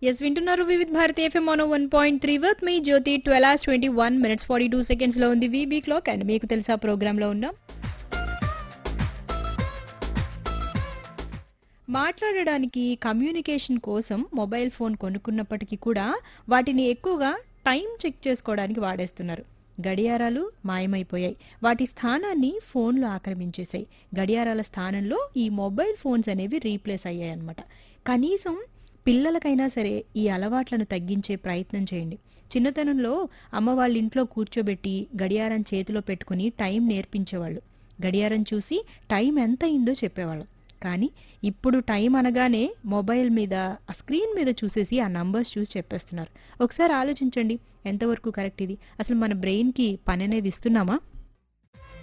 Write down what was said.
yes వింటున్నారు Vividh Bharati F M one one point three వర్త్ మీ Jyothi twelve hours twenty one minutes forty two seconds లో ఉంది వీబీ క్లాక్ అండ్ మీకు తెలుసా ప్రోగ్రామ్ లో ఉన్నాం మాట్లాడడానికి కమ్యూనికేషన్ కోసం మొబైల్ ఫోన్ కొనుక్కున్నప్పటికీ కూడా వాటిని ఎక్కువగా టైం చెక్ చేసుకోవడానికి వాడేస్తున్నారు గడియారాలు మాయమైపోయాయి వాటి స్థానాన్ని ఫోన్లు ఆక్రమించేశాయి గడియారాల స్థానంలో ఈ మొబైల్ ఫోన్స్ అనేవి రీప్లేస్ అయ్యాయి అన్నమాట కనీసం పిల్లలకైనా సరే ఈ అలవాట్లను తగ్గించే ప్రయత్నం చేయండి చిన్నతనంలో అమ్మ వాళ్ళ ఇంట్లో కూర్చోబెట్టి గడియారం చేతిలో పెట్టుకుని టైం నేర్పించేవాళ్ళు గడియారం చూసి టైం ఎంత అయిందో చెప్పేవాళ్ళం కానీ ఇప్పుడు టైం అనగానే మొబైల్ మీద ఆ స్క్రీన్ మీద చూసేసి ఆ నంబర్స్ చూసి చెప్పేస్తున్నారు ఒకసారి ఆలోచించండి ఎంతవరకు కరెక్ట్ ఇది అసలు మన బ్రెయిన్కి పని అనేది ఇస్తున్నామా